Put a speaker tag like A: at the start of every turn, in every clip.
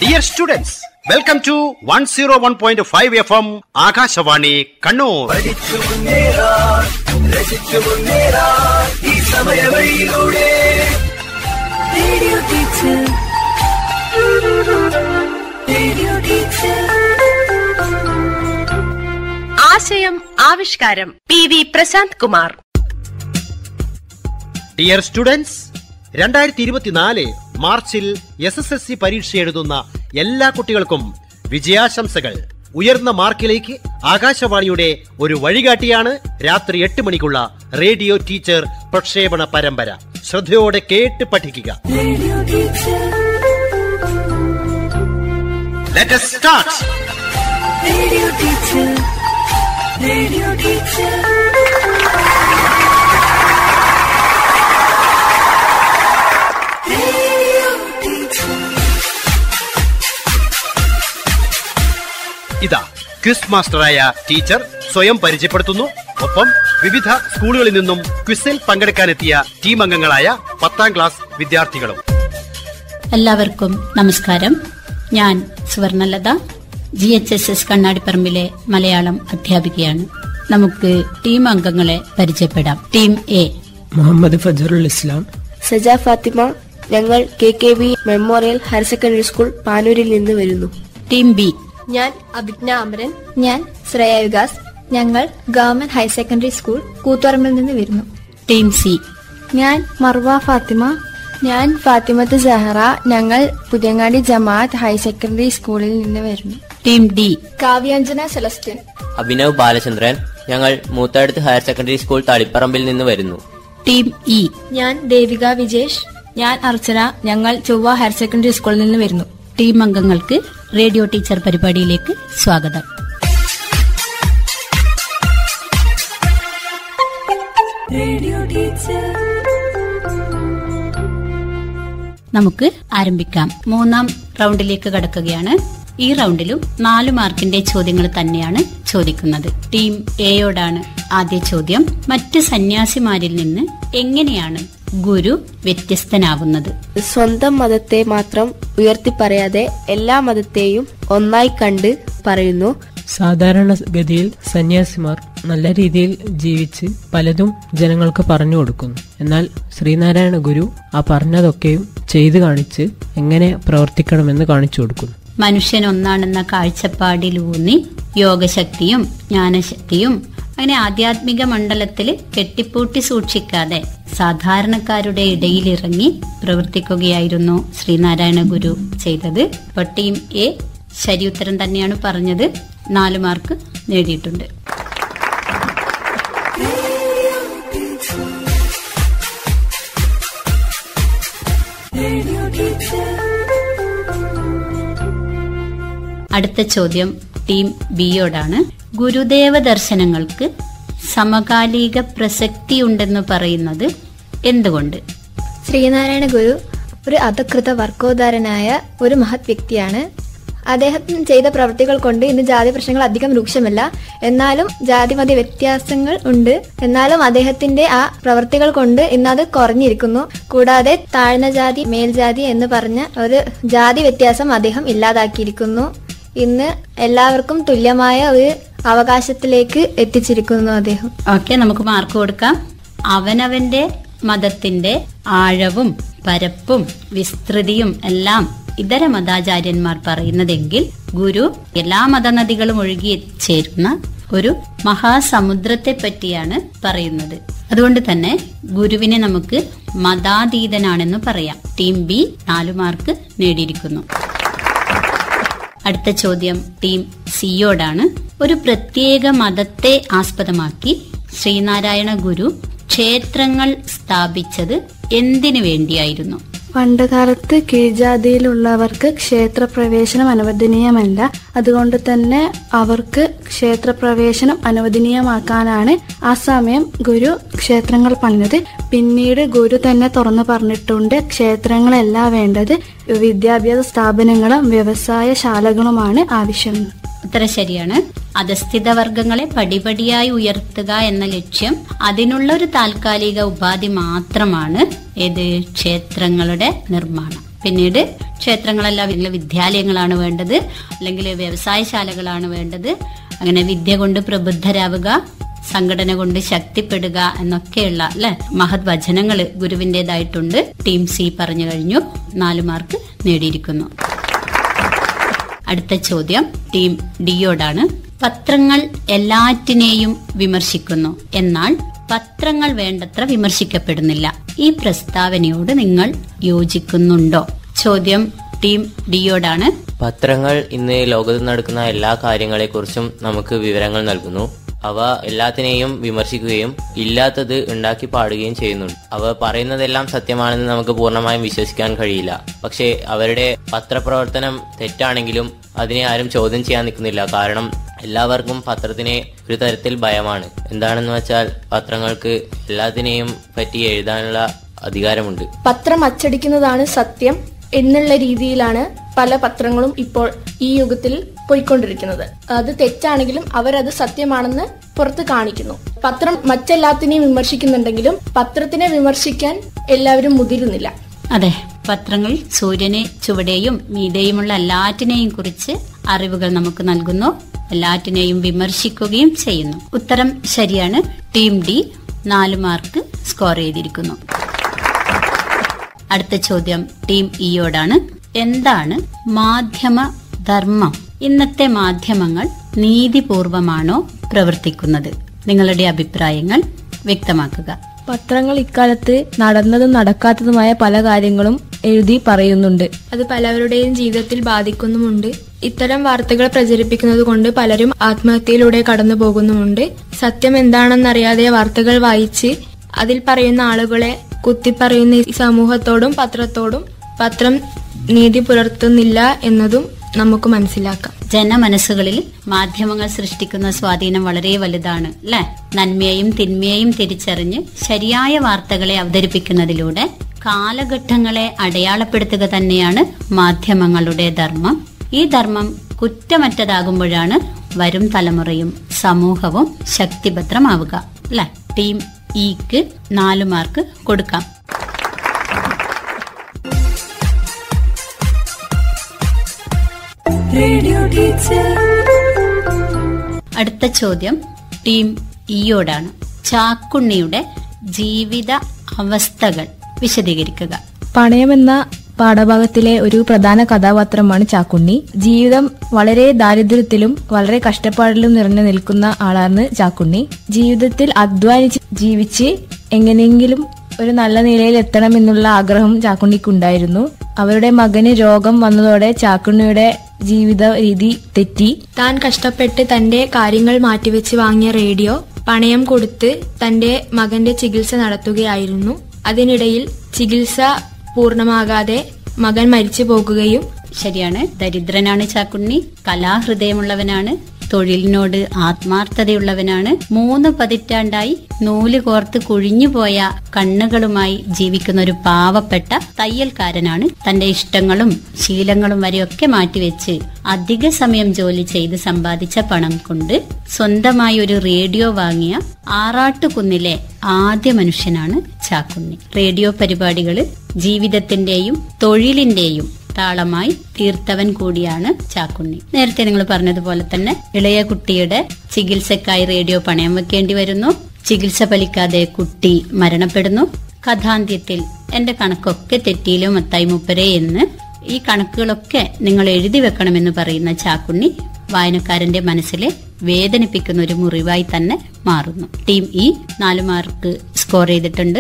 A: Dear students welcome to one zero one point five F M Akashvani Kannur
B: പഠിച്ചു മുന്നേറാ രസിച്ചു മുന്നേറാ ഈ സമയവഴിയിലൂടെ
C: റേഡിയോ ടീച്ചർ റേഡിയോ ടീച്ചർ
D: ആശയം ആവിഷ്കാരം P V Prashant Kumar
A: dear students രണ്ടായിരത്തി ഇരുപത്തിനാല് മാർച്ചിൽ എസ് എസ് എസ് സി പരീക്ഷ എഴുതുന്ന എല്ലാ കുട്ടികൾക്കും വിജയാശംസകൾ ഉയർന്ന മാർക്കിലേക്ക് ആകാശവാണിയുടെ ഒരു വഴികാട്ടിയാണ് രാത്രി എട്ട് മണിക്കുള്ള റേഡിയോ ടീച്ചർ പ്രക്ഷേപണ പരമ്പര ശ്രദ്ധയോടെ കേട്ട് പഠിക്കുക
C: radio teacher
A: let start
C: radio teacher radio teacher radio teacher
A: ഇതാ ക്വിസ് മാസ്റ്ററായ ടീച്ചർ സ്വയം പരിചയപ്പെടുത്തുന്നു ഒപ്പം വിവിധ സ്കൂളുകളിൽ നിന്നും ക്വിസിൽ പങ്കെടുക്കാനെത്തിയ ടീം അംഗങ്ങളായ പത്താം ക്ലാസ് വിദ്യാർത്ഥികളും
E: എല്ലാവർക്കും നമസ്കാരം ഞാൻ Suvarnalatha G H S S കണ്ണാടിപ്പറമ്പിലെ മലയാളം അധ്യാപികയാണ് നമുക്ക് ടീം അംഗങ്ങളെ പരിചയപ്പെടാം ടീം എ
F: മുഹമ്മദ് ഫജറുൽ ഇസ്ലാം
G: സജ ഫാത്തിമ ഞങ്ങൾ K K V memorial higher secondary school പാനൂരിൽ നിന്ന് വരുന്നു
E: ടീം ബി
H: ഞാൻ അഭിജ്ഞ അമരൻ ഞാൻ ശ്രേയ വികാസ് ഞങ്ങൾ ഗവൺമെന്റ് ഹയർ സെക്കൻഡറി സ്കൂൾ കൂത്തുപറമ്പിൽ നിന്ന് വരുന്നു
E: ടീം സി
G: ഞാൻ മർവ ഫാത്തിമ ഞാൻ ഫാത്തിമത്ത് സഹറ ഞങ്ങൾ പുതിയങ്ങാടി ജമാഅത്ത് ഹയർ സെക്കൻഡറി സ്കൂളിൽ നിന്ന് വരുന്നു
E: ടീം ഡി
H: കാവ്യാഞ്ജന സെലസ്റ്റിൻ
I: അഭിനവ് ബാലചന്ദ്രൻ ഞങ്ങൾ മൂത്തടുത്ത് ഹയർ സെക്കൻഡറി സ്കൂൾ തളിപ്പറമ്പിൽ നിന്ന് വരുന്നു
E: ടീം ഇ
H: ഞാൻ ദേവിക വിജേഷ്
G: ഞാൻ അർച്ചന ഞങ്ങൾ ചൊവ്വ ഹയർ സെക്കൻഡറി സ്കൂളിൽ നിന്ന് വരുന്നു
E: ടീം അംഗങ്ങൾക്ക് റേഡിയോ ടീച്ചർ പരിപാടിയിലേക്ക് സ്വാഗതം
C: റേഡിയോ ടീച്ചർ
E: നമുക്ക് ആരംഭിക്കാം മൂന്നാം റൗണ്ടിലേക്ക് കടക്കുകയാണ് ഈ റൗണ്ടിലും നാല് മാർക്കിന്റെ ചോദ്യങ്ങൾ തന്നെയാണ് ചോദിക്കുന്നത് ടീം എയോടാണ് ആദ്യ ചോദ്യം മറ്റ് സന്യാസിമാരിൽ നിന്ന് എങ്ങനെയാണ് ഗുരു വ്യത്യസ്തനാവുന്നത്
G: സ്വന്തം മതത്തെ മാത്രം ഉയർത്തി പറയാതെ എല്ലാ മതത്തെയും ഒന്നായി കണ്ട് പറയുന്നു
F: സാധാരണഗതിയിൽ സന്യാസിമാർ നല്ല രീതിയിൽ ജീവിച്ച് പലതും ജനങ്ങൾക്ക് പറഞ്ഞു കൊടുക്കുന്നു എന്നാൽ ശ്രീനാരായണ ഗുരു ആ പറഞ്ഞതൊക്കെയും ചെയ്തു കാണിച്ച് എങ്ങനെ പ്രവർത്തിക്കണമെന്ന് കാണിച്ചു കൊടുക്കുന്നു
E: മനുഷ്യൻ ഒന്നാണെന്ന കാഴ്ചപ്പാടിലൂന്നി യോഗശക്തിയും ജ്ഞാനശക്തിയും അങ്ങനെ ആധ്യാത്മിക മണ്ഡലത്തിൽ കെട്ടിപ്പൂട്ടി സൂക്ഷിക്കാതെ സാധാരണക്കാരുടെ ഇടയിലിറങ്ങി പ്രവർത്തിക്കുകയായിരുന്നു ശ്രീനാരായണ ഗുരു ചെയ്തത് അപ്പൊ ടീം എ ശരി ഉത്തരം തന്നെയാണ് പറഞ്ഞത് നാല് മാർക്ക് നേടിയിട്ടുണ്ട്
C: റേഡിയോ ടീച്ചർ
E: അടുത്ത ചോദ്യം ടീം ബിയോടാണ് ഗുരുദേവ ദർശനങ്ങൾക്ക് സമകാലിക പ്രസക്തിയുണ്ടെന്ന് പറയുന്നത് എന്തുകൊണ്ട്
H: ശ്രീനാരായണ ഗുരു ഒരു അധകൃത വർക്കോദാരനായ ഒരു മഹത് വ്യക്തിയാണ് അദ്ദേഹം ചെയ്ത പ്രവൃത്തികൾ കൊണ്ട് ഇന്ന് ജാതി പ്രശ്നങ്ങൾ അധികം രൂക്ഷമല്ല എന്നാലും ജാതിമത വ്യത്യാസങ്ങൾ ഉണ്ട് എന്നാലും അദ്ദേഹത്തിന്റെ ആ പ്രവൃത്തികൾ കൊണ്ട് ഇന്ന് അത് കുറഞ്ഞിരിക്കുന്നു കൂടാതെ താഴ്ന്ന ജാതി മേൽജാതി എന്ന് പറഞ്ഞ ഒരു ജാതി വ്യത്യാസം അദ്ദേഹം ഇല്ലാതാക്കിയിരിക്കുന്നു ഇന്ന് എല്ലാവർക്കും തുല്യമായ ഒരു അവകാശത്തിലേക്ക് എത്തിച്ചിരിക്കുന്നു അദ്ദേഹം
E: ഓക്കെ നമുക്ക് മാർക്ക് കൊടുക്കാം അവനവന്റെ മതത്തിന്റെ ആഴവും പരപ്പും വിസ്തൃതിയും എല്ലാം ഇതര മതാചാര്യന്മാർ പറയുന്നതെങ്കിൽ ഗുരു എല്ലാ മതനദികളും ഒഴുകി ചേരുന്ന ഒരു മഹാസമുദ്രത്തെ പറ്റിയാണ് പറയുന്നത് അതുകൊണ്ട് തന്നെ ഗുരുവിനെ നമുക്ക് മതാതീതനാണെന്ന് പറയാം ടീം ബി നാലു മാർക്ക് നേടിയിരിക്കുന്നു അടുത്ത ചോദ്യം ടീം സിയോടാണ് ഒരു പ്രത്യേക മതത്തെ ആസ്പദമാക്കി ശ്രീനാരായണ ഗുരു ക്ഷേത്രങ്ങൾ സ്ഥാപിച്ചത് എന്തിനു വേണ്ടിയായിരുന്നു
G: പണ്ടുകാലത്ത് കീഴ്ജാതിയിലുള്ളവർക്ക് ക്ഷേത്രപ്രവേശനം അനുവദനീയമല്ല അതുകൊണ്ട് തന്നെ അവർക്ക് ക്ഷേത്രപ്രവേശനം അനുവദനീയമാക്കാനാണ് ആ സമയം ഗുരു ക്ഷേത്രങ്ങൾ പണിത് പിന്നീട് ഗുരു തന്നെ തുറന്നു പറഞ്ഞിട്ടുണ്ട് ക്ഷേത്രങ്ങളല്ല വേണ്ടത് വിദ്യാഭ്യാസ സ്ഥാപനങ്ങളും വ്യവസായ ശാലകളുമാണ് ആവശ്യം
E: ഉത്തരം ശരിയാണ് അധസ്ഥിത വർഗങ്ങളെ പടിപടിയായി ഉയർത്തുക എന്ന ലക്ഷ്യം അതിനുള്ള ഒരു താൽക്കാലിക ഉപാധി മാത്രമാണ് ഏത് ക്ഷേത്രങ്ങളുടെ നിർമ്മാണം പിന്നീട് ക്ഷേത്രങ്ങളല്ല വലിയ വിദ്യാലയങ്ങളാണ് വേണ്ടത് അല്ലെങ്കിൽ വ്യവസായശാലകളാണ് വേണ്ടത് അങ്ങനെ വിദ്യ കൊണ്ട് പ്രബുദ്ധരാവുക സംഘടന കൊണ്ട് ശക്തിപ്പെടുക എന്നൊക്കെയുള്ള അല്ലെ മഹത് വചനങ്ങൾ ഗുരുവിൻ്റെതായിട്ടുണ്ട് ടീം സി പറഞ്ഞു കഴിഞ്ഞു നാല് മാർക്ക് നേടിയിരിക്കുന്നു അടുത്ത ചോദ്യം ടീം ഡിയോടാണ് പത്രങ്ങൾ എല്ലാറ്റിനെയും വിമർശിക്കുന്നു എന്നാൽ പത്രങ്ങൾ വേണ്ടത്ര വിമർശിക്കപ്പെടുന്നില്ല ഈ പ്രസ്താവനയോട് നിങ്ങൾ യോജിക്കുന്നുണ്ടോ ചോദ്യം ടീം ഡിയോടാണ്
I: പത്രങ്ങൾ ഇന്ന് ലോകത്ത് നടക്കുന്ന എല്ലാ കാര്യങ്ങളെക്കുറിച്ചും നമുക്ക് വിവരങ്ങൾ നൽകുന്നു അവ എല്ലാത്തിനെയും വിമർശിക്കുകയും ഇല്ലാത്തത് ഉണ്ടാക്കി പാടുകയും ചെയ്യുന്നുണ്ട് അവ പറയുന്നതെല്ലാം സത്യമാണെന്ന് നമുക്ക് പൂർണ്ണമായും വിശ്വസിക്കാൻ കഴിയില്ല പക്ഷേ അവരുടെ പത്രപ്രവർത്തനം തെറ്റാണെങ്കിലും അതിനെ ആരും ചോദ്യം ചെയ്യാൻ നിൽക്കുന്നില്ല കാരണം എല്ലാവർക്കും പത്രത്തിനെ ഒരു തരത്തിൽ ഭയമാണ് എന്താണെന്ന് വെച്ചാൽ പത്രങ്ങൾക്ക് എല്ലാത്തിനെയും പറ്റി എഴുതാനുള്ള അധികാരമുണ്ട്
G: പത്രം അച്ചടിക്കുന്നതാണ് സത്യം എന്നുള്ള രീതിയിലാണ് പല പത്രങ്ങളും ഇപ്പോൾ ഈ യുഗത്തിൽ പോയിക്കൊണ്ടിരിക്കുന്നത് അത് തെറ്റാണെങ്കിലും അവരത് സത്യമാണെന്ന് പുറത്ത് കാണിക്കുന്നു പത്രം മറ്റെല്ലാത്തിനെയും വിമർശിക്കുന്നുണ്ടെങ്കിലും പത്രത്തിനെ വിമർശിക്കാൻ എല്ലാവരും മുതിരുന്നില്ല
E: അതെ പത്രങ്ങൾ സൂര്യന് ചുവടെയും മീതെയുമുള്ള എല്ലാറ്റിനെയും കുറിച്ച് അറിവുകൾ നമുക്ക് നൽകുന്നു എല്ലാറ്റിനെയും വിമർശിക്കുകയും ചെയ്യുന്നു ഉത്തരം ശരിയാണ് ടീം ഡി നാല് മാർക്ക് സ്കോർ ചെയ്തിരിക്കുന്നു അടുത്ത ചോദ്യം ടീം ഇയോടാണ് എന്താണ് മാധ്യമ ധർമ്മം ഇന്നത്തെ മാധ്യമങ്ങൾ നീതിപൂർവമാണോ പ്രവർത്തിക്കുന്നത് നിങ്ങളുടെ അഭിപ്രായങ്ങൾ വ്യക്തമാക്കുക
G: പത്രങ്ങൾ ഇക്കാലത്ത് നടന്നതും നടക്കാത്തതുമായ പല കാര്യങ്ങളും എഴുതി പറയുന്നുണ്ട് അത് പലവരുടെയും ജീവിതത്തിൽ ബാധിക്കുന്നുമുണ്ട് ഇത്തരം വാർത്തകൾ പ്രചരിപ്പിക്കുന്നത് കൊണ്ട് പലരും ആത്മഹത്യയിലൂടെ കടന്നു പോകുന്നുമുണ്ട് സത്യം എന്താണെന്നറിയാതെ വാർത്തകൾ വായിച്ച് അതിൽ പറയുന്ന ആളുകളെ കുത്തിപ്പറയുന്ന ഈ സമൂഹത്തോടും പത്രത്തോടും പത്രം നീതി പുലർത്തുന്നില്ല എന്നതും നമുക്ക് മനസ്സിലാക്കാം
E: ജനമനസ്സുകളിൽ മാധ്യമങ്ങൾ സൃഷ്ടിക്കുന്ന സ്വാധീനം വളരെ വലുതാണ് അല്ലെ നന്മയെയും തിന്മയെയും തിരിച്ചറിഞ്ഞ് ശരിയായ വാർത്തകളെ അവതരിപ്പിക്കുന്നതിലൂടെ കാലഘട്ടങ്ങളെ അടയാളപ്പെടുത്തുക തന്നെയാണ് മാധ്യമങ്ങളുടെ ധർമ്മം ഈ ധർമ്മം കുറ്റമറ്റതാകുമ്പോഴാണ് വരും തലമുറയും സമൂഹവും ശക്തിഭദ്രമാവുക അല്ലെ ടീം ഇക്ക് നാല് മാർക്ക് കൊടുക്കാം
C: റേഡിയോ ടീച്ചർ
E: അടുത്ത ചോദ്യം ടീം ഇയോടാണ് ചാക്കുണ്ണിയുടെ ജീവിത അവസ്ഥകൾ വിശദീകരിക്കുക
G: പണയമെന്ന പാഠഭാഗത്തിലെ ഒരു പ്രധാന കഥാപാത്രമാണ് ചാക്കുണ്ണി ജീവിതം വളരെ ദാരിദ്ര്യത്തിലും വളരെ കഷ്ടപ്പാടിലും നിറഞ്ഞു നിൽക്കുന്ന ആളാണ് ചാക്കുണ്ണി ജീവിതത്തിൽ അധ്വാനിച്ച് ജീവിച്ച് എങ്ങനെയെങ്കിലും ഒരു നല്ല നിലയിൽ എത്തണമെന്നുള്ള ആഗ്രഹം ചാക്കുണ്ണിക്കുണ്ടായിരുന്നു അവരുടെ മകന് രോഗം വന്നതോടെ ചാക്കുണ്ണിയുടെ ജീവിത രീതി തെറ്റി താൻ കഷ്ടപ്പെട്ട് തന്റെ കാര്യങ്ങൾ മാറ്റിവെച്ച് വാങ്ങിയ റേഡിയോ പണയം കൊടുത്ത് തന്റെ മകന്റെ ചികിത്സ നടത്തുകയായിരുന്നു അതിനിടയിൽ ചികിത്സ പൂർണ്ണമാകാതെ മകൻ മരിച്ചു പോകുകയും
E: ശരിയാണ് ദരിദ്രനാണ് ചാക്കുണ്ണി കലാഹൃദയമുള്ളവനാണ് തൊഴിലിനോട് ആത്മാർത്ഥതയുള്ളവനാണ് മൂന്ന് പതിറ്റാണ്ടായി നൂല് കോർത്ത് കുഴിഞ്ഞുപോയ കണ്ണുകളുമായി ജീവിക്കുന്ന ഒരു പാവപ്പെട്ട തയ്യൽക്കാരനാണ് തന്റെ ഇഷ്ടങ്ങളും ശീലങ്ങളും വരെയൊക്കെ മാറ്റിവെച്ച് അധിക സമയം ജോലി ചെയ്ത് സമ്പാദിച്ച പണം കൊണ്ട് സ്വന്തമായി ഒരു റേഡിയോ വാങ്ങിയ ആറാട്ടുകുന്നിലെ ആദ്യ മനുഷ്യനാണ് ചാക്കുണ്ണി റേഡിയോ പരിപാടികൾ ജീവിതത്തിന്റെയും തൊഴിലിന്റെയും താളമായി തീർത്തവൻ കൂടിയാണ് ചാക്കുണ്ണി നേരത്തെ നിങ്ങൾ പറഞ്ഞതുപോലെ തന്നെ ഇളയ കുട്ടിയുടെ ചികിത്സക്കായി റേഡിയോ പണയം വെക്കേണ്ടി വരുന്നു ചികിത്സ ഫലിക്കാതെ കുട്ടി മരണപ്പെടുന്നു കഥാന്ത്യത്തിൽ എന്റെ കണക്കൊക്കെ തെറ്റിയിലോ മത്തായി മുപ്പരേ എന്ന് ഈ കണക്കുകളൊക്കെ നിങ്ങൾ എഴുതി വെക്കണമെന്ന് പറയുന്ന ചാക്കുണ്ണി വായനക്കാരന്റെ മനസ്സിലെ വേദനിപ്പിക്കുന്ന ഒരു മുറിവായി തന്നെ മാറുന്നു ടീം ഇ നാല് മാർക്ക് സ്കോർ ചെയ്തിട്ടുണ്ട്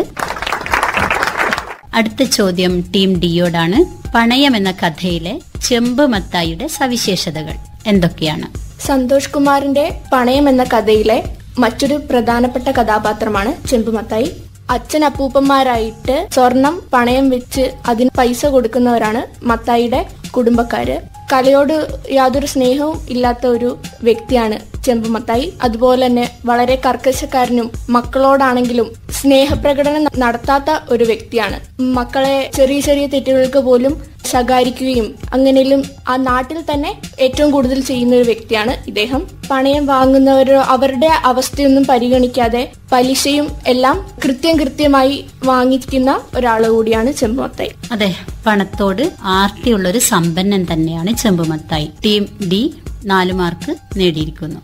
E: അടുത്ത ചോദ്യം ടീം ഡിയോടാണ് പണയം എന്ന കഥയിലെ ചെമ്പ് മത്തായിയുടെ സവിശേഷതകൾ എന്തൊക്കെയാണ്
G: സന്തോഷ് കുമാറിന്റെ പണയം എന്ന കഥയിലെ മറ്റൊരു പ്രധാനപ്പെട്ട കഥാപാത്രമാണ് ചെമ്പുമത്തായി അച്ഛൻ അപ്പൂപ്പന്മാരായിട്ട് സ്വർണം പണയം വെച്ച് അതിന് പൈസ കൊടുക്കുന്നവരാണ് മത്തായിയുടെ കുടുംബക്കാര് കലയോട് യാതൊരു സ്നേഹവും ഇല്ലാത്ത ഒരു വ്യക്തിയാണ് ചെമ്പുമത്തായി അതുപോലെ തന്നെ വളരെ കർക്കശക്കാരനും മക്കളോടാണെങ്കിലും സ്നേഹപ്രകടനം നടത്താത്ത ഒരു വ്യക്തിയാണ് മക്കളെ ചെറിയ ചെറിയ തെറ്റുകൾക്ക് പോലും
J: ശകാരിക്കുകയും അങ്ങനെയും ആ നാട്ടിൽ തന്നെ ഏറ്റവും കൂടുതൽ ചെയ്യുന്ന ഒരു വ്യക്തിയാണ് ഇദ്ദേഹം പണയം വാങ്ങുന്നവരോ അവരുടെ അവസ്ഥയൊന്നും പരിഗണിക്കാതെ പലിശയും എല്ലാം കൃത്യം കൃത്യമായി വാങ്ങിക്കുന്ന ഒരാൾ കൂടിയാണ് ചെമ്പുമത്തായി
E: അതെ പണത്തോട് ആർത്തിയുള്ള ഒരു സമ്പന്നൻ തന്നെയാണ് ചെമ്പുമത്തായി ടീം ഡി നാല് മാർക്ക് നേടിയിരിക്കുന്നു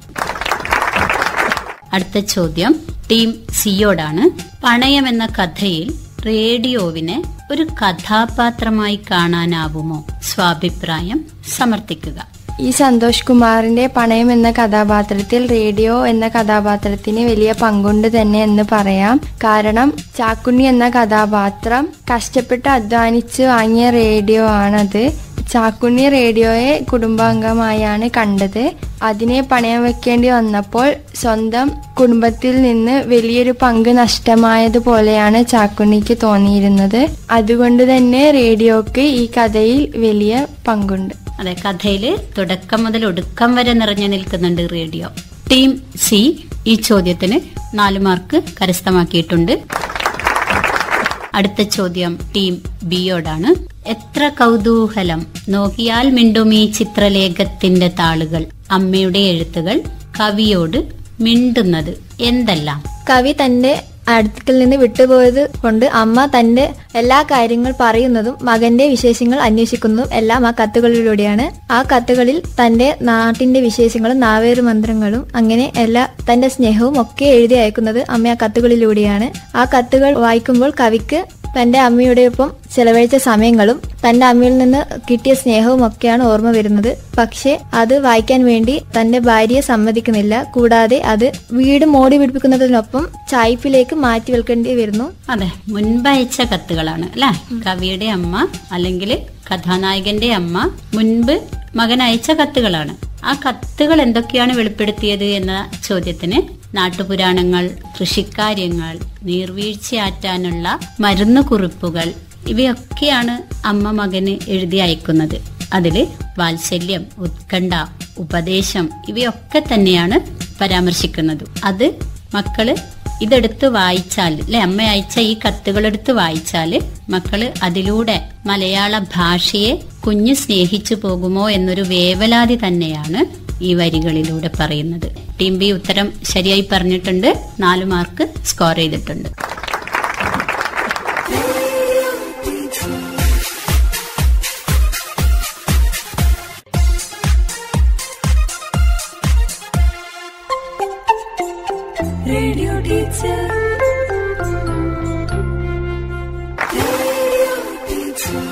E: അടുത്ത ചോദ്യം ടീം സിയോടാണ് പണയം എന്ന കഥയിൽ റേഡിയോവിനെ ഒരു കഥാപാത്രമായി കാണാനാവുമോ സ്വാഭിപ്രായം സമർത്ഥിക്കുക
K: ഈ സന്തോഷ് കുമാറിന്റെ പണയം എന്ന കഥാപാത്രത്തിൽ റേഡിയോ എന്ന കഥാപാത്രത്തിന് വലിയ പങ്കുണ്ട് തന്നെ എന്ന് പറയാം കാരണം ചാക്കുണ്ണി എന്ന കഥാപാത്രം കഷ്ടപ്പെട്ട് അധ്വാനിച്ച് വാങ്ങിയ റേഡിയോ ആണത് ചാക്കുണ്ണി റേഡിയോയെ കുടുംബാംഗമായാണ് കണ്ടത് അതിനെ പണയം വെക്കേണ്ടി വന്നപ്പോൾ സ്വന്തം കുടുംബത്തിൽ നിന്ന് വലിയൊരു പങ്ക് നഷ്ടമായതുപോലെയാണ് ചാക്കുണ്ണിക്ക് തോന്നിയിരുന്നത് അതുകൊണ്ട് തന്നെ റേഡിയോക്ക് ഈ കഥയിൽ വലിയ പങ്കുണ്ട്
E: അതെ കഥയില് തുടക്കം മുതൽ ഒടുക്കം വരെ നിറഞ്ഞു നിൽക്കുന്നുണ്ട് റേഡിയോ ടീം സി ഈ ചോദ്യത്തിന് നാല് മാർക്ക് കരസ്ഥമാക്കിയിട്ടുണ്ട് അടുത്ത ചോദ്യം ടീം ബിയോടാണ് എത്ര കൗതൂഹലം നോക്കിയാൽ മിണ്ടും ഈ ചിത്രലേഖത്തിന്റെ താളുകൾ അമ്മയുടെ എഴുത്തുകൾ കവിയോട് മിണ്ടുന്നത് എന്തെല്ലാം
H: കവി തന്റെ അടുക്കൽ നിന്ന് വിട്ടുപോയത് കൊണ്ട് അമ്മ തന്റെ എല്ലാ കാര്യങ്ങൾ പറയുന്നതും മകന്റെ വിശേഷങ്ങൾ അന്വേഷിക്കുന്നതും എല്ലാം ആ കത്തുകളിലൂടെയാണ് ആ കത്തുകളിൽ തന്റെ നാട്ടിന്റെ വിശേഷങ്ങളും നാവേറു മന്ത്രങ്ങളും അങ്ങനെ എല്ലാ തന്റെ സ്നേഹവും ഒക്കെ എഴുതി അയക്കുന്നത് അമ്മ ആ കത്തുകളിലൂടെയാണ് ആ കത്തുകൾ വായിക്കുമ്പോൾ കവിക്ക് തന്റെ അമ്മയുടെ ഒപ്പം ചെലവഴിച്ച സമയങ്ങളും തന്റെ അമ്മയിൽ നിന്ന് കിട്ടിയ സ്നേഹവും ഒക്കെയാണ് ഓർമ്മ വരുന്നത് പക്ഷേ അത് വായിക്കാൻ വേണ്ടി തന്റെ ഭാര്യയെ സമ്മതിക്കുന്നില്ല കൂടാതെ അത് വീട് മോടി പിടിപ്പിക്കുന്നതിനൊപ്പം ചായ്പിലേക്ക് മാറ്റി വെക്കേണ്ടി വരുന്നു
E: അതെ മുൻപയച്ച കത്തുകളാണ് അല്ലെ കവിയുടെ അമ്മ അല്ലെങ്കിൽ കഥാനായകന്റെ അമ്മ മുൻപ് മകൻ അയച്ച കത്തുകളാണ് ആ കത്തുകൾ എന്തൊക്കെയാണ് വെളിപ്പെടുത്തിയത് എന്ന ചോദ്യത്തിന് നാട്ടുപുരാണങ്ങൾ കൃഷിക്കാര്യങ്ങൾ നീർവീഴ്ചയാറ്റാനുള്ള മരുന്ന് കുറിപ്പുകൾ ഇവയൊക്കെയാണ് അമ്മ മകന് എഴുതി അയക്കുന്നത് അതില് വാത്സല്യം ഉത്കണ്ഠ ഉപദേശം ഇവയൊക്കെ തന്നെയാണ് പരാമർശിക്കുന്നത് അത് മക്കള് ഇതെടുത്ത് വായിച്ചാൽ അല്ലെ അമ്മ അയച്ച ഈ കത്തുകൾ എടുത്ത് വായിച്ചാല് മക്കള് അതിലൂടെ മലയാള ഭാഷയെ കുഞ്ഞ് സ്നേഹിച്ചു പോകുമോ എന്നൊരു വേവലാതി തന്നെയാണ് ഈ വരികളിലൂടെ പറയുന്നത് ടീം ബി ഉത്തരം ശരിയായി പറഞ്ഞിട്ടുണ്ട് നാല് മാർക്ക് സ്കോർ ചെയ്തിട്ടുണ്ട്
C: Radio teacher. Radio teacher.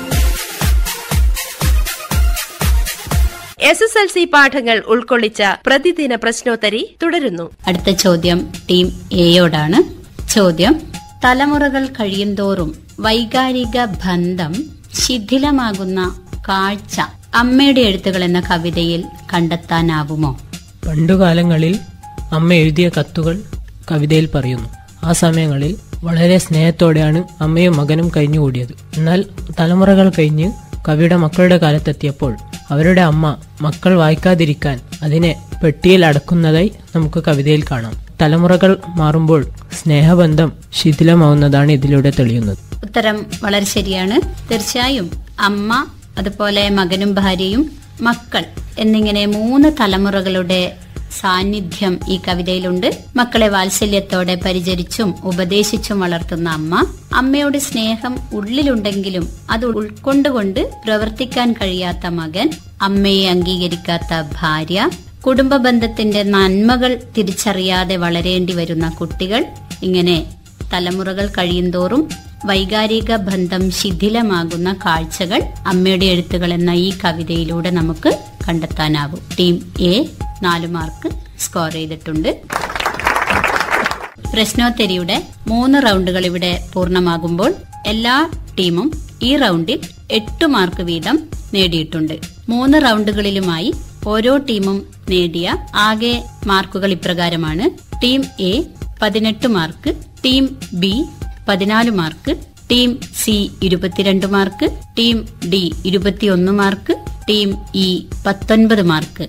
D: S S L C പാഠങ്ങൾ ഉൾക്കൊള്ളിച്ച പ്രതിദിന പ്രശ്നോത്തരി തുടരുന്നു
E: അടുത്ത ചോദ്യം ടീം എയോടാണ് ചോദ്യം തലമുറകൾ കഴിയുന്തോറും വൈകാരിക ബന്ധം ശിഥിലമാകുന്ന കാഴ്ച അമ്മയുടെ എഴുത്തുകൾ എന്ന കവിതയിൽ കണ്ടെത്താനാവുമോ
F: പണ്ടുകാലങ്ങളിൽ അമ്മ എഴുതിയ കത്തുകൾ കവിതയിൽ പറയുന്നു ആ സമയങ്ങളിൽ വളരെ സ്നേഹത്തോടെയാണ് അമ്മയും മകനും കഴിഞ്ഞുകൂടിയത് എന്നാൽ തലമുറകൾ കഴിഞ്ഞ് കവിയുടെ മക്കളുടെ കാലത്തെത്തിയപ്പോൾ അവരുടെ അമ്മ മക്കൾ വായിക്കാതിരിക്കാൻ അതിനെ പെട്ടിയിൽ അടക്കുന്നതായി നമുക്ക് കവിതയിൽ കാണാം തലമുറകൾ മാറുമ്പോൾ സ്നേഹബന്ധം ശിഥിലമാവുന്നതാണ് ഇതിലൂടെ തെളിയുന്നത്
E: ഉത്തരം വളരെ ശരിയാണ് തീർച്ചയായും അമ്മ അതുപോലെ മകനും ഭാര്യയും മക്കൾ എന്നിങ്ങനെ മൂന്ന് തലമുറകളുടെ സാന്നിധ്യം ഈ കവിതയിലുണ്ട് മക്കളെ വാത്സല്യത്തോടെ പരിചരിച്ചും ഉപദേശിച്ചും വളർത്തുന്ന അമ്മ അമ്മയുടെ സ്നേഹം ഉള്ളിലുണ്ടെങ്കിലും അത് ഉൾക്കൊണ്ടുകൊണ്ട് പ്രവർത്തിക്കാൻ കഴിയാത്ത മകൻ അമ്മയെ അംഗീകരിക്കാത്ത ഭാര്യ കുടുംബ ബന്ധത്തിന്റെ നന്മകൾ തിരിച്ചറിയാതെ വളരേണ്ടി വരുന്ന കുട്ടികൾ ഇങ്ങനെ തലമുറകൾ കഴിയുന്തോറും വൈകാരിക ബന്ധം ശിഥിലമാകുന്ന കാഴ്ചകൾ അമ്മയുടെ എഴുത്തുകൾ എന്ന ഈ കവിതയിലൂടെ നമുക്ക് കണ്ടെത്താനാവും ടീം എ നാല് മാർക്ക് സ്കോർ ചെയ്തിട്ടുണ്ട് പ്രശ്നോത്തരിയുടെ മൂന്ന് റൗണ്ടുകൾ ഇവിടെ പൂർണ്ണമാകുമ്പോൾ എല്ലാ ടീമും ഈ റൗണ്ടിൽ എട്ട് മാർക്ക് വീതം നേടിയിട്ടുണ്ട് മൂന്ന് റൗണ്ടുകളിലുമായി ഓരോ ടീമും നേടിയ ആകെ മാർക്കുകൾ ഇപ്രകാരമാണ് ടീം എ പതിനെട്ട് മാർക്ക് ടീം ബി പതിനാല് മാർക്ക് ടീം സി ഇരുപത്തിരണ്ട് മാർക്ക് ടീം ഡി ഇരുപത്തിയൊന്ന് മാർക്ക് ടീം ഇ പത്തൊൻപത് മാർക്ക്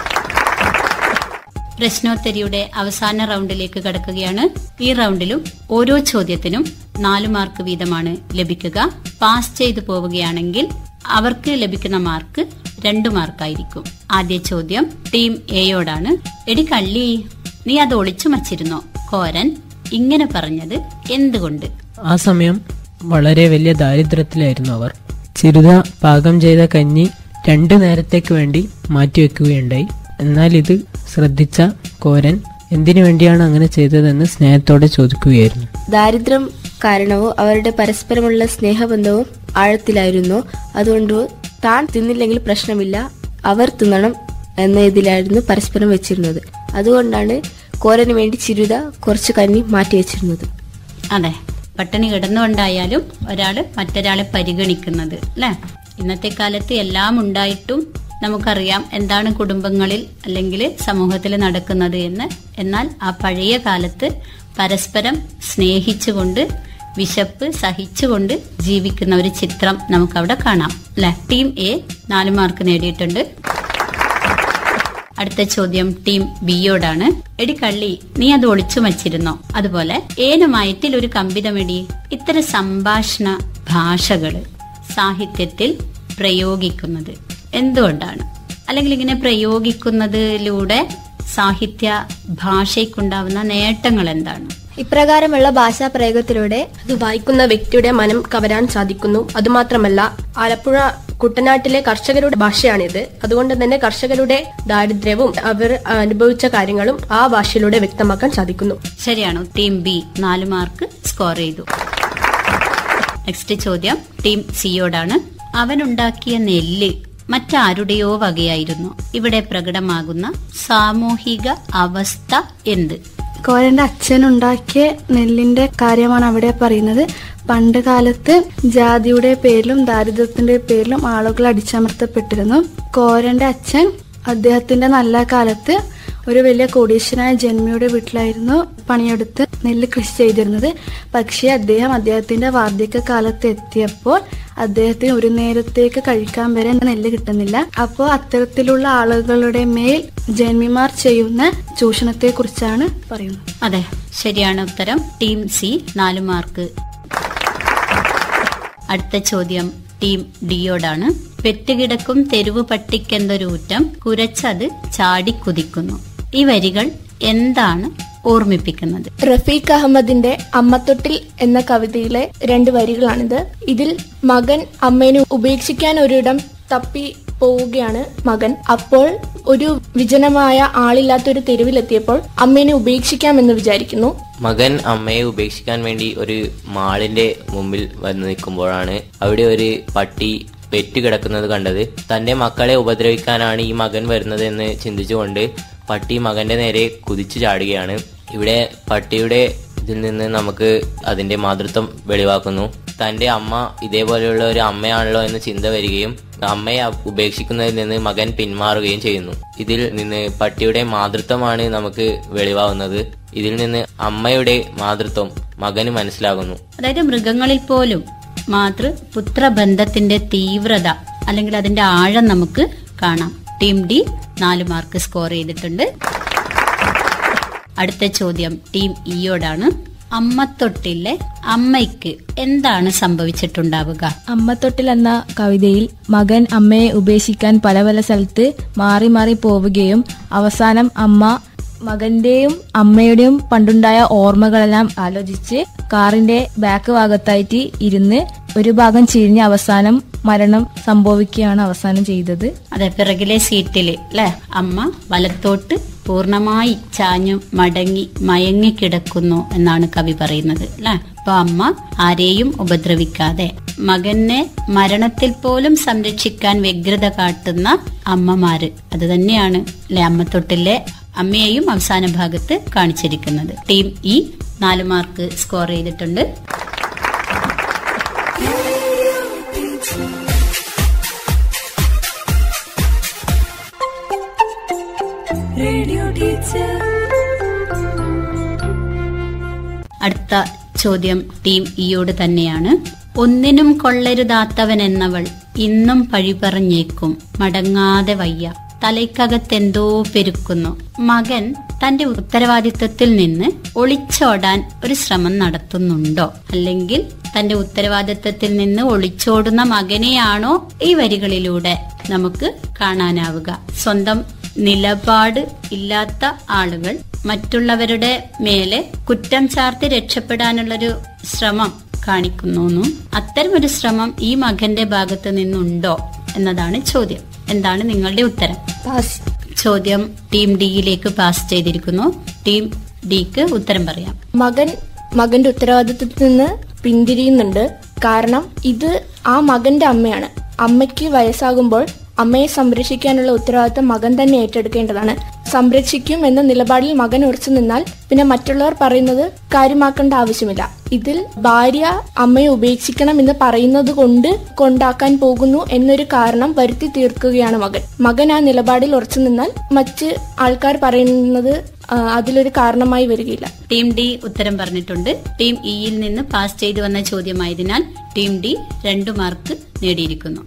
E: പ്രശ്നോത്തരിയുടെ അവസാന റൗണ്ടിലേക്ക് കടക്കുകയാണ് ഈ റൗണ്ടിലും ഓരോ ചോദ്യത്തിനും നാല് മാർക്ക് വീതമാണ് ലഭിക്കുക പാസ് ചെയ്തു പോവുകയാണെങ്കിൽ അവർക്ക് ലഭിക്കുന്ന മാർക്ക് രണ്ടു മാർക്കായിരിക്കും ആദ്യ ചോദ്യം ടീം എയോടാണ് എടി കള്ളി നീ അത് ഒളിച്ചു വച്ചിരുന്നോ കോരൻ ഇങ്ങനെ പറഞ്ഞത് എന്തുകൊണ്ട്
F: ആ സമയം വളരെ വലിയ ദാരിദ്ര്യത്തിലായിരുന്നു അവർ ചിരുത പാകം ചെയ്ത കഞ്ഞി രണ്ടു നേരത്തേക്ക് വേണ്ടി മാറ്റിവെക്കുകയുണ്ടായി എന്നാൽ ഇത് ശ്രദ്ധിച്ച കോരൻ എന്തിനു വേണ്ടിയാണ് അങ്ങനെ ചെയ്തതെന്ന് സ്നേഹത്തോടെ ചോദിക്കുകയായിരുന്നു
L: ദാരിദ്ര്യം കാരണവും അവരുടെ പരസ്പരമുള്ള സ്നേഹബന്ധവും ആഴത്തിലായിരുന്നു അതുകൊണ്ട് താൻ തിന്നില്ലെങ്കിൽ പ്രശ്നമില്ല അവർ തിന്നണം എന്ന ഇതിലായിരുന്നു പരസ്പരം വെച്ചിരുന്നത് അതുകൊണ്ടാണ് കോരന് വേണ്ടി ചിരുത കുറച്ച് കഞ്ഞി മാറ്റി വെച്ചിരുന്നത്
E: അതെ പട്ടിണി കിടന്നുകൊണ്ടായാലും ഒരാള് മറ്റൊരാളെ പരിഗണിക്കുന്നത് അല്ലെ ഇന്നത്തെ കാലത്ത് എല്ലാം ഉണ്ടായിട്ടും നമുക്കറിയാം എന്താണ് കുടുംബങ്ങളിൽ അല്ലെങ്കിൽ സമൂഹത്തിൽ നടക്കുന്നത് എന്ന് എന്നാൽ ആ പഴയ കാലത്ത് പരസ്പരം സ്നേഹിച്ചുകൊണ്ട് വിശപ്പ് സഹിച്ചുകൊണ്ട് ജീവിക്കുന്ന ഒരു ചിത്രം നമുക്കവിടെ കാണാം അല്ലെ ടീം എ നാല് മാർക്ക് നേടിയിട്ടുണ്ട് അടുത്ത ചോദ്യം ടീം ബിയോടാണ് എടി കള്ളി നീ അത് ഒളിച്ചു വച്ചിരുന്നോ അതുപോലെ ഏനുമയത്തിൽ ഒരു കമ്പിതമെടി ഇത്തരം സംഭാഷണ ഭാഷകള് സാഹിത്യത്തിൽ പ്രയോഗിക്കുന്നത് എന്തുകൊണ്ടാണ് അല്ലെങ്കിൽ ഇങ്ങനെ പ്രയോഗിക്കുന്നതിലൂടെ സാഹിത്യ ഭാഷയ്ക്കുണ്ടാവുന്ന നേട്ടങ്ങൾ എന്താണ്
H: ഇപ്രകാരമുള്ള ഭാഷാ പ്രയോഗത്തിലൂടെ
J: അത് വായിക്കുന്ന വ്യക്തിയുടെ മനം കവരാൻ സാധിക്കുന്നു അതുമാത്രമല്ല ആലപ്പുഴ കുട്ടനാട്ടിലെ കർഷകരുടെ ഭാഷയാണിത് അതുകൊണ്ട് തന്നെ കർഷകരുടെ ദാരിദ്ര്യവും അവർ അനുഭവിച്ച കാര്യങ്ങളും ആ ഭാഷയിലൂടെ വ്യക്തമാക്കാൻ സാധിക്കുന്നു
E: ശരിയാണോ ടീം ബി നാല് മാർക്ക് സ്കോർ ചെയ്തു നെക്സ്റ്റ് ചോദ്യം ടീം സിയോടാണ് അവനുണ്ടാക്കിയ നെല്ല് മറ്റാരുടെയോ വകയായിരുന്നു ഇവിടെ പ്രകടമാകുന്ന സാമൂഹിക അവസ്ഥ എന്ത്
M: കോരന്റെ അച്ഛൻ ഉണ്ടാക്കിയ നെല്ലിന്റെ കാര്യമാണ് അവിടെ പറയുന്നത് പണ്ട് കാലത്ത് ജാതിയുടെ പേരിലും ദാരിദ്ര്യത്തിന്റെ പേരിലും ആളുകൾ അടിച്ചമർത്തപ്പെട്ടിരുന്നു കോരന്റെ അച്ഛൻ അദ്ദേഹത്തിന്റെ നല്ല കാലത്ത് ഒരു വലിയ കോടീശ്വരനായ ജന്മിയുടെ വീട്ടിലായിരുന്നു പണിയെടുത്ത് നെല്ല് കൃഷി ചെയ്തിരുന്നത് പക്ഷേ അദ്ദേഹം അദ്ദേഹത്തിന്റെ വാർദ്ധക്യ കാലത്ത് എത്തിയപ്പോൾ അദ്ദേഹത്തിന് ഒരു നേരത്തേക്ക് കഴിക്കാൻ വരെ നെല്ല് കിട്ടുന്നില്ല അപ്പോൾ അത്തരത്തിലുള്ള ആളുകളുടെ മേൽ ജന്മിമാർ ചെയ്യുന്ന ചൂഷണത്തെ കുറിച്ചാണ് പറയുന്നത്
E: അതെ ശരിയാണ് ഉത്തരം ടീം സി നാല് മാർക്ക് അടുത്ത ചോദ്യം ടീം ഡിയോടാണ് പെറ്റുകിടക്കും തെരുവ് പട്ടിക്കെന്തൊരൂറ്റം കുരച്ചത് ചാടിക്കുതിക്കുന്നു ഈ വരികൾ എന്താണ് ഓർമ്മിപ്പിക്കുന്നത്
J: റഫീഖ് അഹമ്മദിന്റെ അമ്മത്തൊട്ടിൽ എന്ന കവിതയിലെ രണ്ട് വരികളാണിത് ഇതിൽ മകൻ അമ്മേനെ ഉപേക്ഷിക്കാൻ ഒരിടം തപ്പി പോവുകയാണ് മകൻ അപ്പോൾ ഒരു വിജനമായ ആളില്ലാത്ത ഒരു തെരുവിലെത്തിയപ്പോൾ അമ്മേനെ ഉപേക്ഷിക്കാമെന്ന് വിചാരിക്കുന്നു
I: മകൻ അമ്മയെ ഉപേക്ഷിക്കാൻ വേണ്ടി ഒരു മാളിന്റെ മുമ്പിൽ വന്ന് നിൽക്കുമ്പോഴാണ് അവിടെ ഒരു പട്ടി പെറ്റ് കിടക്കുന്നത് കണ്ടത് തന്റെ മക്കളെ ഉപദ്രവിക്കാനാണ് ഈ മകൻ വരുന്നത് എന്ന് ചിന്തിച്ചുകൊണ്ട് പട്ടി മകന്റെ നേരെ കുതിച്ചു ചാടുകയാണ് ഇവിടെ പട്ടിയുടെ ഇതിൽ നിന്ന് നമുക്ക് അതിന്റെ മാതൃത്വം വെളിവാക്കുന്നു തന്റെ അമ്മ ഇതേപോലെയുള്ള ഒരു അമ്മയാണല്ലോ എന്ന ചിന്ത വരികയും അമ്മയെ ഉപേക്ഷിക്കുന്നതിൽ നിന്ന് മകൻ പിന്മാറുകയും ചെയ്യുന്നു ഇതിൽ നിന്ന് പട്ടിയുടെ മാതൃത്വമാണ് നമുക്ക് വെളിവാകുന്നത് ഇതിൽ നിന്ന് അമ്മയുടെ മാതൃത്വം മകന് മനസ്സിലാകുന്നു
E: അതായത് മൃഗങ്ങളിൽ പോലും മാതൃ പുത്രബന്ധത്തിന്റെ തീവ്രത അല്ലെങ്കിൽ അതിന്റെ ആഴം നമുക്ക് കാണാം ടീം ഡി നാല് മാർക്ക് സ്കോർ ചെയ്തിട്ടുണ്ട് അടുത്ത ചോദ്യം ടീം ഇയോടാണ് അമ്മത്തൊട്ടിലെ അമ്മയ്ക്ക് എന്താണ് സംഭവിച്ചിട്ടുണ്ടാവുക
G: അമ്മത്തൊട്ടിൽ എന്ന കവിതയിൽ മകൻ അമ്മയെ ഉപേക്ഷിക്കാൻ പല പല സ്ഥലത്ത് മാറി മാറി പോവുകയും അവസാനം അമ്മ മകന്റെയും അമ്മയുടെയും പണ്ടുണ്ടായ ഓർമ്മകളെല്ലാം ആലോചിച്ച് കാറിന്റെ ബാക്ക് ഭാഗത്തായിട്ട് ഇരുന്ന് ഒരു ഭാഗം ചിരിഞ്ഞ് അവസാനം മരണം സംഭവിക്കുകയാണ് അവസാനം ചെയ്തത്
E: അതെ പിറകിലെ സീറ്റില് അല്ലെ അമ്മ വലത്തോട്ട് പൂർണ്ണമായി ചാഞ്ഞു മടങ്ങി മയങ്ങി കിടക്കുന്നു എന്നാണ് കവി പറയുന്നത് അല്ലെ അപ്പൊ അമ്മ ആരെയും ഉപദ്രവിക്കാതെ മകനെ മരണത്തിൽ പോലും സംരക്ഷിക്കാൻ വ്യഗ്രത കാട്ടുന്ന അമ്മമാര് അത് തന്നെയാണ് അല്ലെ അമ്മത്തൊട്ടിലെ അമ്മയെയും അവസാന ഭാഗത്ത് കാണിച്ചിരിക്കുന്നത് ടീം ഇ നാല് മാർക്ക് സ്കോർ ചെയ്തിട്ടുണ്ട്
C: റേഡിയോ ടീച്ചർ
E: അടുത്ത ചോദ്യം ടീം ഇയോട് തന്നെയാണ് ഒന്നിനും കൊള്ളരുതാത്തവൻ എന്നവൾ ഇന്നും പഴി പറഞ്ഞേക്കും മടങ്ങാതെ വയ്യ തലയ്ക്കകത്തെന്തോ പെരുക്കുന്നു മകൻ തന്റെ ഉത്തരവാദിത്വത്തിൽ നിന്ന് ഒളിച്ചോടാൻ ഒരു ശ്രമം നടത്തുന്നുണ്ടോ അല്ലെങ്കിൽ തന്റെ ഉത്തരവാദിത്വത്തിൽ നിന്ന് ഒളിച്ചോടുന്ന മകനെയാണോ ഈ വരികളിലൂടെ നമുക്ക് കാണാനാവുക സ്വന്തം നിലപാട് ഇല്ലാത്ത ആളുകൾ മറ്റുള്ളവരുടെ മേലെ കുറ്റം ചാർത്തി രക്ഷപ്പെടാനുള്ളൊരു ശ്രമം കാണിക്കുന്നു അത്തരമൊരു ശ്രമം ഈ മകന്റെ ഭാഗത്ത് നിന്നുണ്ടോ എന്നതാണ് ചോദ്യം എന്താണ് നിങ്ങളുടെ ഉത്തരം
H: പാസ്
E: ചോദ്യം ടീം ഡിയിലേക്ക് പാസ് ചെയ്തിരിക്കുന്നു ടീം ഡിക്ക് ഉത്തരം പറയാം
J: മകൻ മകന്റെ ഉത്തരവാദിത്വത്തിൽ നിന്ന് പിന്തിരിയുന്നുണ്ട് കാരണം ഇത് ആ മകന്റെ അമ്മയാണ് അമ്മയ്ക്ക് വയസ്സാകുമ്പോൾ അമ്മയെ സംരക്ഷിക്കാനുള്ള ഉത്തരവാദിത്തം മകൻ തന്നെ ഏറ്റെടുക്കേണ്ടതാണ് സംരക്ഷിക്കും എന്ന നിലപാടിൽ മകൻ ഉറച്ചു നിന്നാൽ പിന്നെ മറ്റുള്ളവർ പറയുന്നത് കാര്യമാക്കേണ്ട ആവശ്യമില്ല ഇതിൽ ഭാര്യ അമ്മയെ ഉപേക്ഷിക്കണം എന്ന് പറയുന്നത് കൊണ്ട് കൊണ്ടാക്കാൻ പോകുന്നു എന്നൊരു കാരണം വരുത്തി തീർക്കുകയാണ് മകൻ മകൻ ആ നിലപാടിൽ ഉറച്ചു നിന്നാൽ മറ്റ് ആൾക്കാർ പറയുന്നത് ആ, അതിലൊരു കാരണമായി വരികയില്ല
E: ടീം ഡി ഉത്തരം പറഞ്ഞിട്ടുണ്ട് ടീം ഇയിൽ നിന്ന് പാസ് ചെയ്തു വന്ന ചോദ്യമായതിനാൽ ടീം ഡി രണ്ടു മാർക്ക് നേടിയിരിക്കുന്നു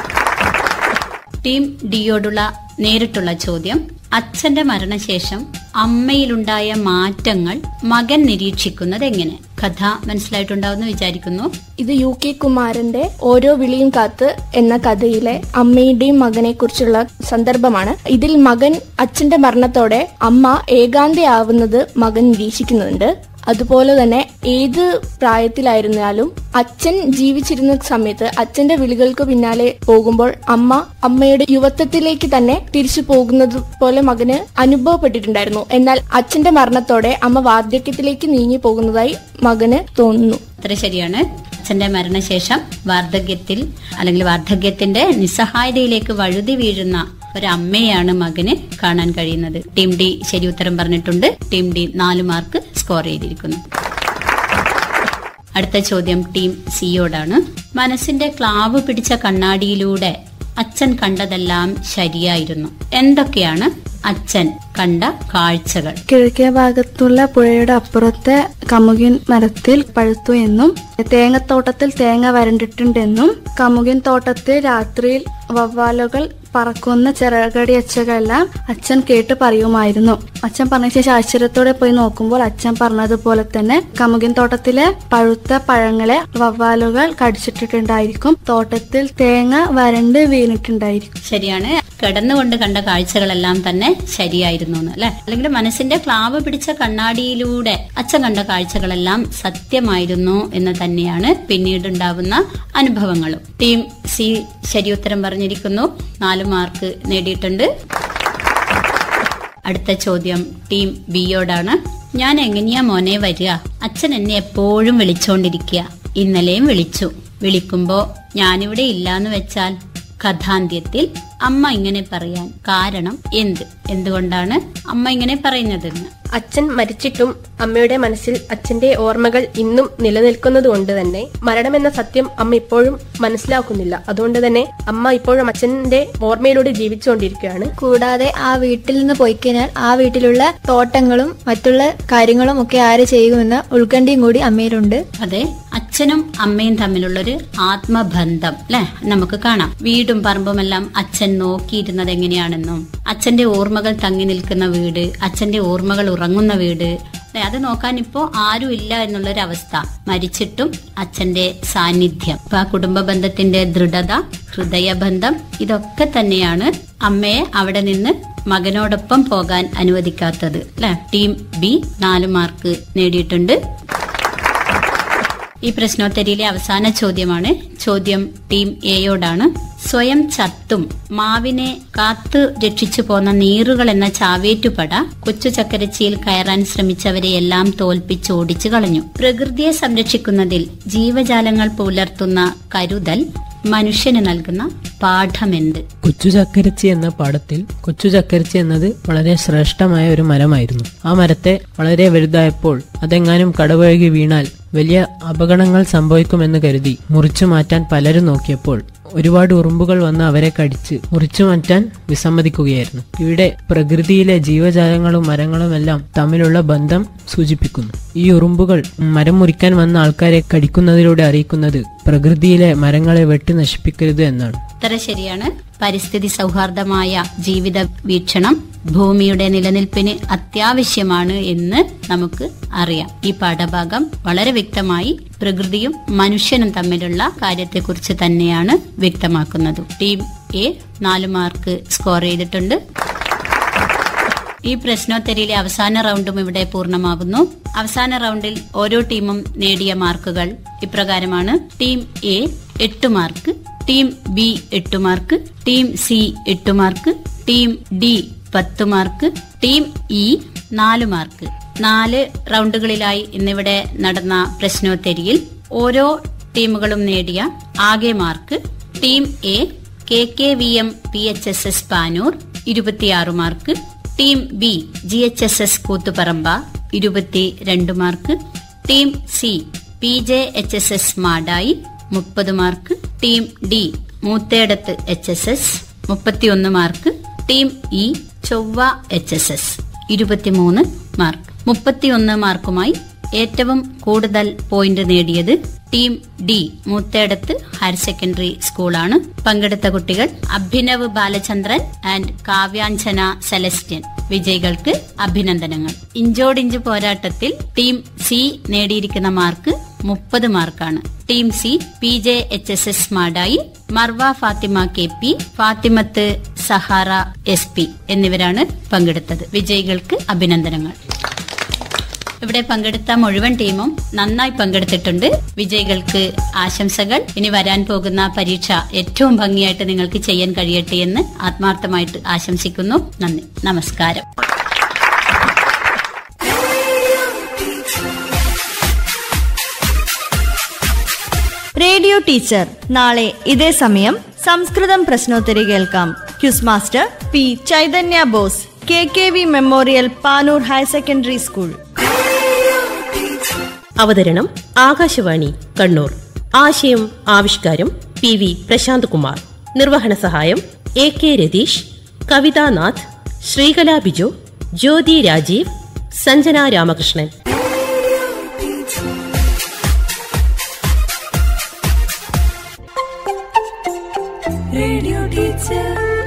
E: ടീം ഡിയോടുള്ള നേരിട്ടുള്ള ചോദ്യം അച്ഛന്റെ മരണശേഷം അമ്മയിലുണ്ടായ മാറ്റങ്ങൾ മകൻ നിരീക്ഷിക്കുന്നത് എങ്ങനെ കഥ മനസ്സിലായിട്ടുണ്ടാവുമെന്ന് വിചാരിക്കുന്നു
J: ഇത് യു കെ കുമാരന്റെ ഓരോ വിളിയും കാത്ത് എന്ന കഥയിലെ അമ്മയുടെയും മകനെ കുറിച്ചുള്ള സന്ദർഭമാണ് ഇതിൽ മകൻ അച്ഛന്റെ മരണത്തോടെ അമ്മ ഏകാന്തയാവുന്നത് മകൻ നിരീക്ഷിക്കുന്നുണ്ട് അതുപോലെ തന്നെ ഏത് പ്രായത്തിലായിരുന്നാലും അച്ഛൻ ജീവിച്ചിരുന്ന സമയത്ത് അച്ഛന്റെ വിളികൾക്ക് പിന്നാലെ പോകുമ്പോൾ അമ്മ അമ്മയുടെ യുവത്വത്തിലേക്ക് തന്നെ തിരിച്ചു പോകുന്നത് പോലെ മകന് അനുഭവപ്പെട്ടിട്ടുണ്ടായിരുന്നു എന്നാൽ അച്ഛന്റെ മരണത്തോടെ അമ്മ വാർദ്ധക്യത്തിലേക്ക് നീങ്ങി പോകുന്നതായി മകന് തോന്നുന്നു
E: അത്ര ശരിയാണ് അച്ഛന്റെ മരണശേഷം വാർദ്ധക്യത്തിൽ അല്ലെങ്കിൽ വാർദ്ധക്യത്തിന്റെ നിസ്സഹായതയിലേക്ക് വഴുതി വീഴുന്ന ഒരമ്മയാണ് മകന് കാണാൻ കഴിയുന്നത് ടീം ഡി ശരി ഉത്തരം പറഞ്ഞിട്ടുണ്ട് ടീം ഡി നാല് മാർക്ക് സ്കോർ ചെയ്തിരിക്കുന്നു അടുത്ത ചോദ്യം ടീം സിയോടാണ് മനസ്സിന്റെ ക്ലാവ് പിടിച്ച കണ്ണാടിയിലൂടെ അച്ഛൻ കണ്ടതെല്ലാം ശരിയായിരുന്നു എന്തൊക്കെയാണ് അച്ഛൻ കണ്ട കാഴ്ചകൾ
M: കിഴക്കേ ഭാഗത്തുള്ള പുഴയുടെ അപ്പുറത്തെ കമുകിൻ മരത്തിൽ പഴുത്തു എന്നും തേങ്ങത്തോട്ടത്തിൽ തേങ്ങ വരണ്ടിട്ടുണ്ടെന്നും കമുകിൻ തോട്ടത്തിൽ രാത്രിയിൽ വവ്വാലുകൾ പറക്കുന്ന ചിറകടി അച്ചകളെല്ലാം അച്ഛൻ കേട്ട് പറയുമായിരുന്നു അച്ഛൻ പറഞ്ഞ ശേഷം ആശ്ചര്യത്തോടെ പോയി നോക്കുമ്പോൾ അച്ഛൻ പറഞ്ഞതുപോലെ തന്നെ കമുകിൻ തോട്ടത്തിലെ പഴുത്ത പഴങ്ങളെ വവ്വാലുകൾ കടിച്ചിട്ടിട്ടുണ്ടായിരിക്കും തോട്ടത്തിൽ തേങ്ങ വരണ്ട് വീണിട്ടുണ്ടായിരിക്കും
E: ശരിയാണ് കിടന്നുകൊണ്ട് കണ്ട കാഴ്ചകളെല്ലാം തന്നെ ശരിയായിരുന്നു എന്ന് അല്ലെ അല്ലെങ്കിൽ മനസ്സിന്റെ ക്ലാവ് പിടിച്ച കണ്ണാടിയിലൂടെ അച്ഛൻ കണ്ട കാഴ്ചകളെല്ലാം സത്യമായിരുന്നു എന്ന് തന്നെയാണ് പിന്നീട് ഉണ്ടാവുന്ന അനുഭവങ്ങളും ടീം സി ശരി ഉത്തരം പറഞ്ഞിരിക്കുന്നു നാല് മാർക്ക് നേടിയിട്ടുണ്ട് അടുത്ത ചോദ്യം ടീം ബിയോടാണ് ഞാൻ എങ്ങനെയാ മോനെ വരിക അച്ഛൻ എന്നെ എപ്പോഴും വിളിച്ചോണ്ടിരിക്കുക ഇന്നലെയും വിളിച്ചു വിളിക്കുമ്പോ ഞാനിവിടെ ഇല്ലാന്ന് വെച്ചാൽ കഥാന്ത്യത്തിൽ അമ്മ ഇങ്ങനെ പറയാൻ കാരണം എന്ത് എന്തുകൊണ്ടാണ് അമ്മ ഇങ്ങനെ പറയുന്നതെന്ന്
N: അച്ഛൻ മരിച്ചിട്ടും അമ്മയുടെ മനസ്സിൽ അച്ഛന്റെ ഓർമ്മകൾ ഇന്നും നിലനിൽക്കുന്നത് കൊണ്ട് തന്നെ മരണമെന്ന സത്യം അമ്മ ഇപ്പോഴും മനസ്സിലാക്കുന്നില്ല അതുകൊണ്ട് തന്നെ അമ്മ ഇപ്പോഴും അച്ഛന്റെ ഓർമ്മയിലൂടെ ജീവിച്ചുകൊണ്ടിരിക്കുകയാണ്
H: കൂടാതെ ആ വീട്ടിൽ നിന്ന് പോയി കഴിഞ്ഞാൽ ആ വീട്ടിലുള്ള തോട്ടങ്ങളും മറ്റുള്ള കാര്യങ്ങളും ഒക്കെ ആര് ചെയ്യുമെന്ന ഉത്കണ്ഠയും കൂടി അമ്മയിലുണ്ട്
E: അതെ അച്ഛനും അമ്മയും തമ്മിലുള്ളൊരു ആത്മബന്ധം അല്ലെ നമുക്ക് കാണാം വീടും പറമ്പുമെല്ലാം അച്ഛൻ നോക്കിയിരുന്നത് എങ്ങനെയാണെന്നും അച്ഛന്റെ ഓർമ്മകൾ തങ്ങി നിൽക്കുന്ന വീട് അച്ഛന്റെ ഓർമ്മകൾ ഉറങ്ങുന്ന വീട് അല്ലെ അത് നോക്കാൻ ഇപ്പോ ആരും ഇല്ല എന്നുള്ളൊരു അവസ്ഥ മരിച്ചിട്ടും അച്ഛന്റെ സാന്നിധ്യം അപ്പൊ ആ കുടുംബ ബന്ധത്തിന്റെ ദൃഢത ഹൃദയബന്ധം ഇതൊക്കെ തന്നെയാണ് അമ്മയെ അവിടെ നിന്ന് മകനോടൊപ്പം പോകാൻ അനുവദിക്കാത്തത് അല്ലെ ടീം ബി നാല് മാർക്ക് നേടിയിട്ടുണ്ട് ഈ പ്രശ്നോത്തരിയിലെ അവസാന ചോദ്യമാണ് ചോദ്യം ടീം എയോടാണ് സ്വയം ചത്തും മാവിനെ കാത്തു രക്ഷിച്ചു പോന്ന നീറുകൾ എന്ന ചാവേറ്റുപട കൊച്ചു ചക്കരച്ചിയിൽ കയറാൻ ശ്രമിച്ചവരെയെല്ലാം തോൽപ്പിച്ച് ഓടിച്ചു കളഞ്ഞു പ്രകൃതിയെ സംരക്ഷിക്കുന്നതിൽ ജീവജാലങ്ങൾ പുലർത്തുന്ന കരുതൽ മനുഷ്യന് നൽകുന്ന പാഠമെന്ത്
F: കൊച്ചു ചക്കരിച്ചി എന്ന പാഠത്തിൽ കൊച്ചു ചക്കരിച്ചി എന്നത് വളരെ ശ്രേഷ്ഠമായ ഒരു മരമായിരുന്നു ആ മരത്തെ വളരെ വലുതായപ്പോൾ അതെങ്ങാനും കടപഴകി വീണാൽ വലിയ അപകടങ്ങൾ സംഭവിക്കുമെന്ന് കരുതി മുറിച്ചു മാറ്റാൻ പലരും നോക്കിയപ്പോൾ ഒരുപാട് ഉറുമ്പുകൾ വന്ന് അവരെ കടിച്ച് മുറിച്ചു മാറ്റാൻ വിസമ്മതിക്കുകയായിരുന്നു ഇവിടെ പ്രകൃതിയിലെ ജീവജാലങ്ങളും മരങ്ങളും എല്ലാം തമ്മിലുള്ള ബന്ധം സൂചിപ്പിക്കുന്നു ഈ ഉറുമ്പുകൾ മരം മുറിക്കാൻ വന്ന ആൾക്കാരെ കടിക്കുന്നതിലൂടെ അറിയിക്കുന്നത് പ്രകൃതിയിലെ മരങ്ങളെ വെട്ടി നശിപ്പിക്കരുത് എന്നാണ്
E: ഉത്തരം ശരിയാണ് പരിസ്ഥിതി സൗഹാർദ്ദമായ ജീവിത വീക്ഷണം ഭൂമിയുടെ നിലനിൽപ്പിന് അത്യാവശ്യമാണ് എന്ന് നമുക്ക് അറിയാം ഈ പാഠഭാഗം വളരെ വ്യക്തമായി പ്രകൃതിയും മനുഷ്യനും തമ്മിലുള്ള കാര്യത്തെക്കുറിച്ച് തന്നെയാണ് വ്യക്തമാക്കുന്നത് ടീം എ നാല് മാർക്ക് സ്കോർ ചെയ്തിട്ടുണ്ട് ഈ പ്രശ്നോത്തരിയിലെ അവസാന റൗണ്ടും ഇവിടെ പൂർണ്ണമാകുന്നു അവസാന റൗണ്ടിൽ ഓരോ ടീമും നേടിയ മാർക്കുകൾ ഇപ്രകാരമാണ് ടീം എ എട്ട് മാർക്ക് ടീം ബി എട്ട് മാർക്ക് ടീം സി എട്ട് മാർക്ക് ടീം ഡി പത്ത് മാർക്ക് ടീം ഇ നാല് മാർക്ക് നാല് റൗണ്ടുകളിലായി ഇന്നിവിടെ നടന്ന പ്രശ്നോത്തരിയിൽ ഓരോ ടീമുകളും നേടിയ ആകെ mark team A K K V M P H S S Panoor ഇരുപത്തിയാറ് mark team B G H S S Koothuparamba ഇരുപത്തിരണ്ട് mark team C P J H S S Madayi മുപ്പത് mark team D Moothedath H S S മുപ്പത്തിയൊന്ന് mark team E Chovva H S S ഇരുപത്തിമൂന്ന് mark മുപ്പത്തിയൊന്ന് മാർക്കുമായി ഏറ്റവും കൂടുതൽ point നേടിയത് team D Moothedath higher secondary സ്കൂളാണ് പങ്കെടുത്ത കുട്ടികൾ അഭിനവ് ബാലചന്ദ്രൻ ആൻഡ് കാവ്യാഞ്ജന സെലസ്റ്റ്യൻ വിജയികൾക്ക് അഭിനന്ദനങ്ങൾ ഇഞ്ചോടിഞ്ച് പോരാട്ടത്തിൽ ടീം സി നേടിയിരിക്കുന്ന മാർക്ക് മുപ്പത് മാർക്കാണ് team C P J H S S Madayi Marwa Fathima K P Fathimath Sahara S P എന്നിവരാണ് പങ്കെടുത്തത് വിജയികൾക്ക് അഭിനന്ദനങ്ങൾ ഇവിടെ പങ്കെടുത്ത മുഴുവൻ ടീമും നന്നായി പങ്കെടുത്തിട്ടുണ്ട് വിജയികൾക്ക് ആശംസകൾ ഇനി വരാൻ പോകുന്ന പരീക്ഷ ഏറ്റവും ഭംഗിയായിട്ട് നിങ്ങൾക്ക് ചെയ്യാൻ കഴിയട്ടെ എന്ന് ആത്മാർത്ഥമായിട്ട് ആശംസിക്കുന്നു നന്ദി നമസ്കാരം
O: റേഡിയോ ടീച്ചർ നാളെ ഇതേ സമയം സംസ്കൃതം പ്രശ്നോത്തരി കേൾക്കാം quiz master P Chaitanya Bose K K V memorial Panoor higher secondary school
P: അവതരണം ആകാശവാണി കണ്ണൂർ ആശയം ആവിഷ്കാരം പി വി പ്രശാന്ത് കുമാർ നിർവഹണ സഹായം A K Ratheesh Kavithanath Sreekala Biju Jyothi Rajeev Sanjana Ramakrishnan
C: Radio teacher.